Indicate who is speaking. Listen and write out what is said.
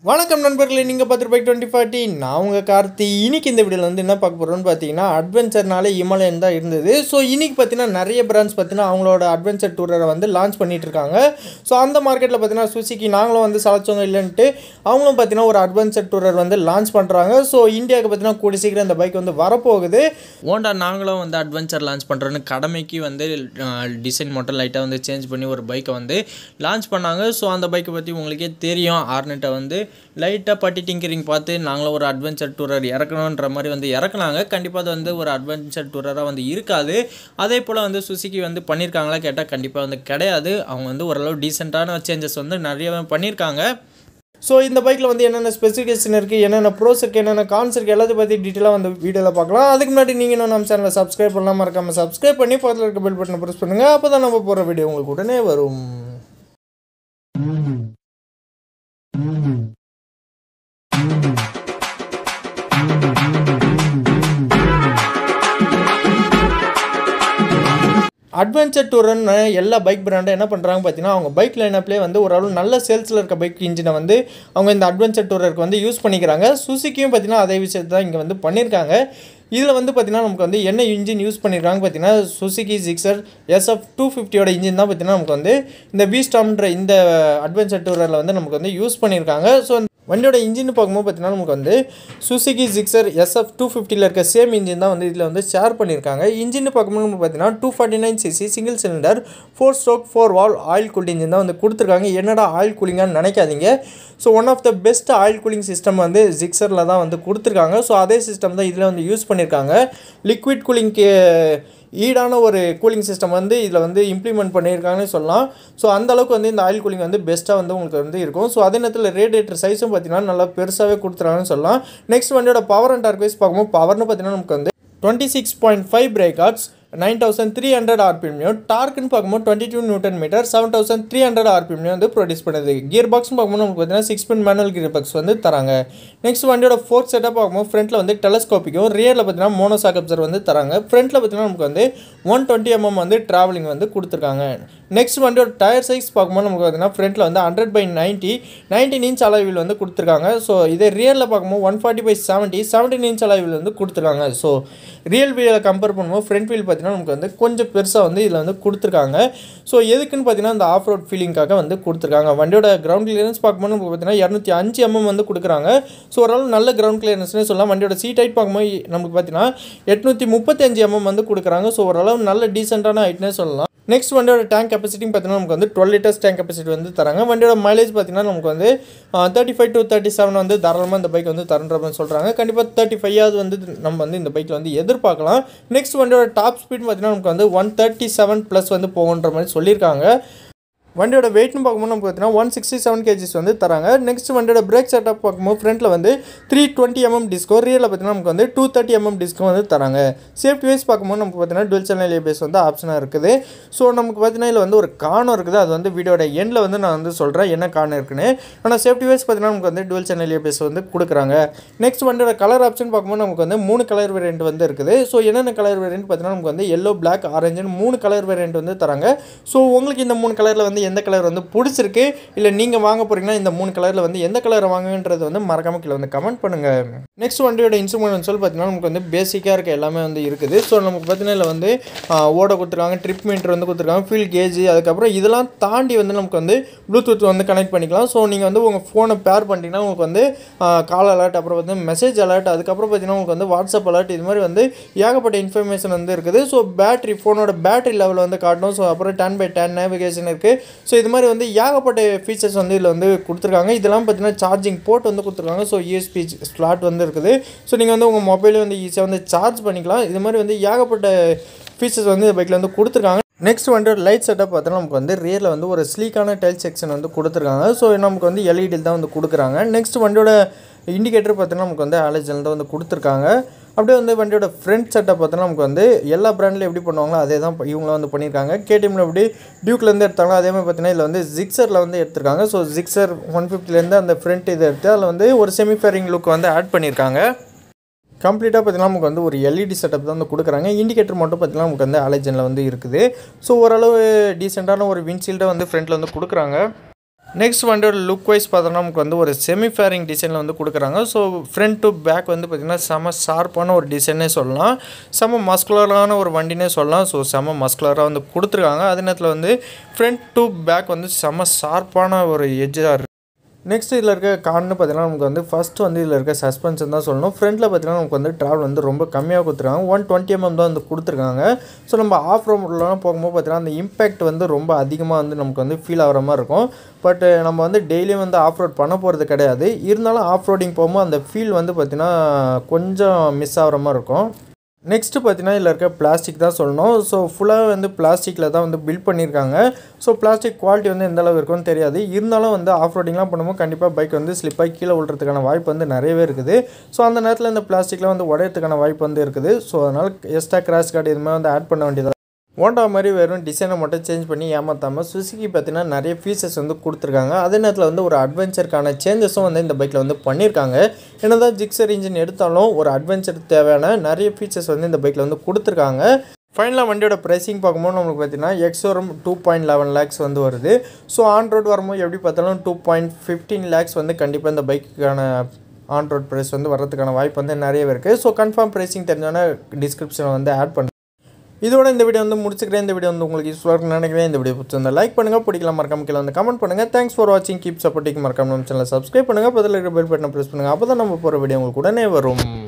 Speaker 1: வணக்கம் நண்பர்களே நீங்கள் பார்த்துட்டு பைக் டுவெண்ட்டி ஃபார்ட்டி நான் உங்கள் கார்த்தி இன்னைக்கு இந்த வீடியோவில் வந்து என்ன பார்க்க போகிறோம்னு பார்த்தீங்கன்னா அட்வென்ச்சர்னாலே இமாலயன் தான் இருந்தது ஸோ இன்னைக்கு பார்த்தீங்கன்னா நிறைய பிராண்ட்ஸ் பார்த்தீங்கன்னா அவங்களோட அட்வென்ச்சர் டூரரை வந்து லான்ச் பண்ணிட்டு இருக்காங்க ஸோ அந்த மார்க்கெட்டில் பார்த்தீங்கன்னா சுசிக்கு நாங்களும் வந்து சளைச்சவங்க இல்லைன்ட்டு அவங்களும் பார்த்தீங்கன்னா ஒரு அட்வென்ச்சர் டூரர் வந்து லான்ச் பண்ணுறாங்க ஸோ இந்தியாவுக்கு பார்த்தீங்கன்னா கூடி சீக்கிரம் இந்த பைக் வந்து வரப்போகுது
Speaker 2: ஓண்டா நாங்களும் வந்து அட்வென்ச்சர் லான்ச் பண்ணுறோன்னு கடமைக்கு வந்து டிசைன் மட்டும் லைட்டாக வந்து சேஞ்ச் பண்ணி ஒரு பைக்கை வந்து லான்ச் பண்ணாங்க ஸோ அந்த பைக்கை பற்றி உங்களுக்கே தெரியும் ஆர்னெட்டை வந்து லைட்டாக பட்டி டிங்கரிங் பார்த்து நாங்களும் ஒரு அட்வென்ச்சர் டூரர் இறக்கணுன்ற மாதிரி வந்து இறக்குனாங்க கண்டிப்பாக அது வந்து ஒரு அட்வென்ச்சர் டூரராக வந்து இருக்காது அதே போல் வந்து சுசுகி வந்து பண்ணியிருக்காங்களா கேட்டால் கண்டிப்பாக வந்து கிடையாது அவங்க வந்து ஓரளவு டீசெண்டான சேஞ்சஸ் வந்து நிறைய பண்ணியிருக்காங்க
Speaker 1: ஸோ இந்த பைக்கில் வந்து என்னென்ன ஸ்பெசிஃபிகேஷன் இருக்குது என்னென்ன ப்ரோஸ் இருக்குது என்னென்ன கான்ஸ் இருக்குது எல்லாத்தையும் பற்றி டீட்டெயிலாக வந்து வீடியோவில் பார்க்கலாம் அதுக்கு முன்னாடி நீங்கள் இன்னும் நம்ம சேனலை சப்ஸ்கிரைப் பண்ணலாம் மறக்காமல் சப்ஸ்கிரைப் பண்ணி பக்கத்தில் இருக்க பெல் பட்டனை ப்ரெஸ் பண்ணுங்கள் அப்போ தான் நம்ம போகிற வீடியோ உங்களுக்கு உடனே வரும் அட்வென்ச்சர் டூர்னு எல்லா பைக் பிராண்டும் என்ன பண்ணுறாங்க பார்த்தீங்கன்னா அவங்க பைக் லைனப்லேயே வந்து ஓரளவு நல்ல சேல்ஸில் இருக்க பைக் இன்ஜினை வந்து அவங்க இந்த அட்வென்ச்சர் டூரருக்கு வந்து யூஸ் பண்ணிக்கிறாங்க சுசுக்கியும் பார்த்தீங்கன்னா அதே விஷயத்தை தான் இங்கே வந்து பண்ணியிருக்காங்க இதில் வந்து பார்த்தீங்கன்னா நமக்கு வந்து என்ன இன்ஜின் யூஸ் பண்ணியிருக்காங்க பார்த்தீங்கன்னா சுசுகி ஜிக்ஸர் எஸ்எஃப் டூ ஃபிஃப்டியோட இன்ஜின் தான் பார்த்தீங்கன்னா நமக்கு வந்து இந்த பீஸ்டாம்ன்ற இந்த அட்வென்ச்சர் டூரில் வந்து நமக்கு வந்து யூஸ் பண்ணியிருக்காங்க ஸோ வண்டியோட இன்ஜின் பார்க்கும்போது பார்த்தீங்கன்னா நமக்கு வந்து சுசுகி ஜிக்ஸர் எஸ்எஃப் டூ ஃபிஃப்டியில் இருக்க சேம் இன்ஜின் தான் வந்து இதில் வந்து ஷேர் பண்ணியிருக்காங்க இன்ஜின் பார்க்கும்போது நமக்கு பார்த்தீங்கன்னா two forty nine CC single cylinder four stroke four valve oil cooled engine தான் வந்து கொடுத்துருக்காங்க என்னடா ஆயில் கூலிங்கான்னு நினைக்காதீங்க so one of the best oil cooling system வந்து ஜிக்ஸரில் தான் வந்து கொடுத்துருக்காங்க ஸோ அதே சிஸ்டம் தான் இதில் வந்து யூஸ் பண்ணியிருக்காங்க லிக்விட் கூலிங்க்கு ஈடான ஒரு கூலிங் சிஸ்டம் வந்து இதில் வந்து இம்ப்ளிமெண்ட் பண்ணியிருக்காங்கன்னு சொல்லலாம் ஸோ அந்த அளவுக்கு வந்து இந்த ஆயில் கூலிங் வந்து பெஸ்ட்டாக வந்து உங்களுக்கு வந்து இருக்கும் ஸோ அதே நேரத்தில் ரேடியேட்டர் சைஸும் பார்த்தீங்கன்னா நல்லா பெருசாகவே கொடுத்துறாங்கன்னு சொல்லலாம் நெக்ஸ்ட் வண்டியோட பவர் அண்ட் டார்க் வைஸ் பார்க்கும்போது பவர்னு பார்த்தீங்கன்னா நமக்கு வந்து twenty six point five brake horse nine thousand three hundred ஆர்பிஎம்லையும் டார்க்குன்னு பார்க்கும்போது twenty two newton meter seven thousand three hundred ஆர்பிஎம்லையும் வந்து ப்ரொடியூஸ் பண்ணுது கியர் பாக்ஸ்னு பார்க்கும்போது நமக்கு பார்த்தீங்கன்னா சிக்ஸ் பின் மேனுவல் கியர் பாக்ஸ் வந்து தராங்க நெக்ஸ்ட் வண்டியோட ஃபோர்த் செட்டப் பார்க்கும்போது ஃப்ரண்ட்டில் வந்து டெலஸ்கோப்பிக்கும் ரியரில் பார்த்தீங்கன்னா மோனோசாக் அப்சர் வந்து தராங்க ஃப்ரண்ட்டில் பார்த்தீங்கன்னா நமக்கு வந்து ஒன் டுவெண்ட்டி எம்எம் வந்து ட்ராவலிங் வந்து கொடுத்துருக்காங்க நெக்ஸ்ட் வண்டியோட டயர் சைஸ் பார்க்கும்போது நமக்கு பார்த்தீங்கன்னா ஃப்ரண்ட்டில் வந்து hundred by ninety nineteen inch அளவில் வந்து கொடுத்துருக்காங்க ஸோ இதே ரியரில் பார்க்கும்போது one forty by seventy seventeen inch அளவில் வந்து கொடுத்துருக்காங்க ஸோ ரியல் வீலை கம்பேர் பண்ணும்போது ஃப்ரண்ட் வீல் பார்த்தீங்கன்னா நமக்கு வந்து கொஞ்சம் பெருசாக வந்து இதில் வந்து கொடுத்துருக்காங்க ஸோ எதுக்குன்னு பார்த்தீங்கன்னா இந்த ஆஃப் ரோட் ஃபீலிங்காக வந்து கொடுத்துருக்காங்க வண்டியோட கிரவுண்ட் கிளியரன்ஸ் பார்க்கும்போது நமக்கு பார்த்தீங்கன்னா இரநூத்தி அஞ்சு எம்எம் வந்து கொடுக்குறாங்க ஸோ ஓரளவு நல்ல கிரவுண்ட் கிளியரன்ஸ்னே சொல்லலாம் வண்டியோட சீட் ஹைட் பார்க்கும்போது நமக்கு பார்த்தீங்கன்னா எட்நூற்றி முப்பத்தஞ்சு எம்எம் வந்து கொடுக்குறாங்க ஸோ ஓரளவு நல்ல டீசெண்டான ஹைட்னே சொல்லலாம் நெக்ஸ்ட் வண்டியோட டேங்க் கெப்பாசிட்டி பார்த்தீங்கன்னா நமக்கு வந்து டுவெல் லிட்டர்ஸ் டேங்க் கெப்பாசிட்டி வந்து தராங்க வண்டியோட மைலேஜ் பார்த்தீங்கன்னா நமக்கு வந்து thirty five to thirty seven வந்து தாராளமாக இந்த பைக் வந்து தரன்ற மாதிரி சொல்கிறாங்க கண்டிப்பாக தேர்ட்டி ஃபைவாவது வந்து நம்ம வந்து இந்த பைக்கில் வந்து எதிர்பார்க்கலாம் நெக்ஸ்ட் வண்டியோட டாப் ஸ்பீட் பார்த்தீங்கன்னா நமக்கு வந்து ஒன் தேர்ட்டி செவன் ப்ளஸ் வந்து போகுன்ற மாதிரி சொல்லியிருக்காங்க வண்டியோட வெயிட்னு பார்க்கும்போது நமக்கு பார்த்தீங்கன்னா ஒன் சிக்ஸ்டி செவன் கேஜிஸ் வந்து தராங்க நெக்ஸ்ட் வண்டியோட பிரேக் செட்டப் பார்க்கும்போது ஃப்ரண்ட்டில் வந்து த்ரீ டுவெண்ட்டி எம்எம் டிஸ்கோ ரியலில் பார்த்தீங்கன்னா நமக்கு வந்து டூ தேர்ட்டி எம்எம் டிஸ்கோ வந்து தராங்க சேஃப்டி வைஸ் பார்க்கும்போது நமக்கு பார்த்தீங்கன்னா டுவெல் சேனல் ஏபிஎஸ் வந்து ஆப்ஷனாக இருக்குது ஸோ நமக்கு பார்த்தீங்கன்னா இதில் வந்து ஒரு காணம் இருக்குது அது வந்து வீடியோட எண்டில் வந்து நான் வந்து சொல்கிறேன் என்ன காணம் இருக்குன்னு ஆனால் சேஃப்டி வைஸ் பார்த்தீங்கன்னா நமக்கு வந்து டுவெல் சேனல் ஏபிஎஸ் வந்து கொடுக்குறாங்க நெக்ஸ்ட் வண்டியோட கலர் ஆப்ஷன் பார்க்கும்போது நமக்கு வந்து மூணு கலர் வேரியன்ட் வந்து இருக்குது ஸோ என்னென்ன கலர் வேரியன்ட் பார்த்தீங்கன்னா நமக்கு வந்து எல்லோ பிளாக் ஆரஞ்சுன்னு மூணு கலர் வேரியன்ட் வந்து தராங்க ஸோ உங்களுக்கு இந்த மூணு கலரில் வந்து எந்த கலர் வந்து பிடிச்சிருக்கு இல்லை நீங்கள் வாங்க போகிறீங்கன்னா இந்த மூணு கலரில் வந்து எந்த கலரை வாங்குன்றது வந்து மறக்காம கீழே வந்து கமெண்ட் பண்ணுங்கள் நெக்ஸ்ட் வண்டியோட இன்ஸ்ட்ருமெண்ட் சொல்லி பார்த்தீங்கன்னா நமக்கு வந்து பேசிக்காக இருக்க எல்லாமே வந்து இருக்குது ஸோ நமக்கு பார்த்தீங்கன்னா இதில் வந்து ஆஹ், ஓட கொடுத்துருக்காங்க ட்ரிப் மீட்டர் வந்து கொடுத்துருக்காங்க ஃபில் கேஜ் அதுக்கப்புறம் இதெல்லாம் தாண்டி வந்து நமக்கு வந்து ப்ளூடூத் வந்து கனெக்ட் பண்ணிக்கலாம் ஸோ நீங்கள் வந்து உங்கள் ஃபோனை பேர் பண்ணிட்டீங்கன்னா உங்களுக்கு வந்து கால் அலர்ட் அப்புறம் வந்து மெசேஜ் அலர்ட் அதுக்கப்புறம் பார்த்தீங்கன்னா உங்களுக்கு வந்து வாட்ஸ்அப் அலர்ட் இது மாதிரி வந்து ஏகப்பட்ட இன்ஃபர்மேஷன் வந்து இருக்குது ஸோ பேட்டரி ஃபோனோட பேட்டரி லெவல் வந்து காட்டணும் ஸோ அப்புறம் டென் பை டென் நேவிகேஷன் இருக்குது ஸோ இது மாதிரி வந்து ஏகப்பட்ட ஃபீச்சர்ஸ் வந்து இதில் வந்து கொடுத்துருக்காங்க இதெல்லாம் பார்த்தீங்கன்னா சார்ஜிங் போர்ட் வந்து கொடுத்துருக்காங்க ஸோ யூஎஸ்பி ஸ்லாட் வந்து இருக்குது ஸோ நீங்கள் வந்து உங்கள் மொபைலே வந்து ஈஸியாக வந்து சார்ஜ் பண்ணிக்கலாம் இது மாதிரி வந்து ஏகப்பட்ட ஃபீச்சர்ஸ் வந்து இந்த பைக்கில் வந்து கொடுத்துருக்காங்க நெக்ஸ்ட் வந்து லைட் செட்டப் பார்த்தோன்னா நமக்கு வந்து ரியரில் வந்து ஒரு ஸ்லீக்கான டைல் செக்ஷன் வந்து கொடுத்துருக்காங்க ஸோ நமக்கு வந்து எல்இடி தான் வந்து கொடுக்குறாங்க நெக்ஸ்ட் வண்டியோட இண்டிகேட்டர் பார்த்தோன்னா நமக்கு வந்து ஆலஜன் தான் வந்து கொடுத்துருக்காங்க அப்படியே வந்து வண்டியோட ஃப்ரண்ட் செட்டப் பார்த்தோன்னா நமக்கு வந்து எல்லா பிராண்ட்லையும் எப்படி பண்ணுவாங்களோ அதே தான் இவங்க வந்து பண்ணியிருக்காங்க கேடிஎம்ல எப்படி டியூக்லேருந்து எடுத்தாங்களோ அதே மாதிரி பார்த்தீங்கன்னா இதில் வந்து ஜிக்ஸரில் வந்து எடுத்திருக்காங்க ஸோ ஜிக்ஸர் ஒன் ஃபிஃப்டிலேருந்து அந்த ஃப்ரண்ட் இதை எடுத்து அதில் வந்து ஒரு செமி ஃபேரிங் லுக் வந்து ஆட் பண்ணியிருக்காங்க கம்ப்ளீட்டாக பார்த்தீங்கன்னா நமக்கு வந்து ஒரு எல்இடி செட்டப் தான் வந்து கொடுக்குறாங்க இண்டிகேட்டர் மட்டும் பார்த்தீங்கன்னா நமக்கு வந்து அலைஜனில் வந்து இருக்குது ஸோ ஓரளவு டீசெண்டான ஒரு விண்ட்ஷீல்டை வந்து ஃப்ரண்ட்டில் வந்து கொடுக்குறாங்க நெக்ஸ்ட் வண்டியோட லுக் வைஸ் பார்த்தோன்னா நமக்கு வந்து ஒரு செமி ஃபேரிங் டிசைனில் வந்து கொடுக்குறாங்க ஸோ ஃப்ரண்ட் டு பேக் வந்து பார்த்திங்கன்னா செம ஷார்ப்பான ஒரு டிசைனே சொல்லலாம் செம மஸ்குலரான ஒரு வண்டினே சொல்லலாம் ஸோ செம மஸ்குலராக வந்து கொடுத்துருக்காங்க அதே நேரத்தில் வந்து ஃப்ரண்ட் டு பேக் வந்து செம ஷார்ப்பான ஒரு எஜ்ஜாக இருக்குது நெக்ஸ்ட் இதில் இருக்க கார்னு பார்த்தீங்கன்னா நமக்கு வந்து ஃபஸ்ட்டு வந்து இதில் இருக்க சஸ்பென்ஷன் தான் சொல்லணும் ஃப்ரண்ட்டில் பார்த்தீங்கன்னா நமக்கு வந்து ட்ராவல் வந்து ரொம்ப கம்மியாக கொடுத்துருக்காங்க ஒன் டுவெண்ட்டி எம்எம் தான் வந்து கொடுத்துருக்காங்க ஸோ நம்ம ஆஃப் ரோட்லாம் போகும்போது பார்த்தீங்கன்னா அந்த இம்பேக்ட் வந்து ரொம்ப அதிகமாக வந்து நமக்கு வந்து ஃபீல் ஆகிற மாதிரி இருக்கும் பட் நம்ம வந்து டெய்லியும் வந்து ஆஃப் ரோட் பண்ண போகிறது கிடையாது இருந்தாலும் ஆஃப் ரோடிங் போகும்போது அந்த ஃபீல் வந்து பார்த்திங்கன்னா கொஞ்சம் மிஸ் ஆகிற மாதிரி இருக்கும் நெக்ஸ்ட்டு பார்த்தீங்கன்னா இதில் இருக்க பிளாஸ்டிக் தான் சொல்லணும் ஸோ ஃபுல்லாக வந்து பிளாஸ்டிக்கில் தான் வந்து பில்ட் பண்ணியிருக்காங்க ஸோ பிளாஸ்டிக் குவாலிட்டி வந்து எந்த அளவு இருக்கும்னு தெரியாது இருந்தாலும் வந்து ஆஃப் ரோடிங்லாம் பண்ணும்போது கண்டிப்பாக பைக் வந்து ஸ்லிப்பாகி கீழே விழுறதுக்கான வாய்ப்பு வந்து நிறையவே இருக்குது ஸோ அந்த நேரத்தில் இந்த பிளாஸ்டிக்லாம் வந்து உடையறதுக்கான வாய்ப்பு வந்து இருக்குது ஸோ அதனால் எக்ஸ்ட்ரா கிராஷ் கார்டு இதுமாதிரி வந்து ஆட் பண்ண வேண்டியது ஹோண்டா மாதிரி வெறும் டிசைனை மட்டும் சேஞ்ச் பண்ணி ஏமாற்றாமல் சுசுகி பார்த்தீங்கன்னா நிறைய ஃபீச்சர்ஸ் வந்து கொடுத்துருக்காங்க அதே நேரத்தில் வந்து ஒரு அட்வென்ச்சருக்கான சேஞ்சஸும் வந்து இந்த பைக்கில் வந்து பண்ணியிருக்காங்க என்னதான் ஜிக்ஸர் இன்ஜின் எடுத்தாலும் ஒரு அட்வென்ச்சர் தேவையான நிறைய ஃபீச்சர்ஸ் வந்து இந்த பைக்கில் வந்து கொடுத்துருக்காங்க ஃபைனலாக வண்டியோட ப்ரைஸிங் பார்க்கும்போது நம்மளுக்கு பார்த்தீங்கன்னா ex showroom two point eleven lakhs வந்து வருது ஸோ ஆன் ரோட் வரும்போது எப்படி பார்த்தாலும் டூ பாயிண்ட் ஃபிஃப்டீன் லேக்ஸ் வந்து கண்டிப்பாக இந்த பைக்குக்கான ஆன் ரோட் ப்ரைஸ் வந்து வரதுக்கான வாய்ப்பு வந்து நிறையவே இருக்குது ஸோ கன்ஃபார்ம் ப்ரைஸிங் தெரிஞ்சோன்னா டிஸ்கிரிப்ஷனில் வந்து ஆட் பண்ணுறேன் இதோட இந்த வீடியோ வந்து முடிச்சுக்கிறேன் இந்த வீடியோ வந்து உங்களுக்கு யூஸ்ஃபுல்லாக இருக்குன்னு நினைக்கிறேன் இந்த வீடியோ பிடிச்சிருந்தா லைக் பண்ணுங்கள் பிடிக்கலாம் மறக்காம கீழே வந்து கமெண்ட் பண்ணுங்கள் தேங்க்ஸ் ஃபார் வாட்சிங் கீப் சப்போர்ட்டிங் மறக்காம நம்ம சேனலை சப்ஸ்கிரைப் பண்ணுங்கள் பதில் இருக்கிற பெல் பட்டனை ப்ரெஸ் பண்ணுங்கள் அப்போ தான் நம்ம போகிற வீடியோ உங்களுக்கு உடனே வரும்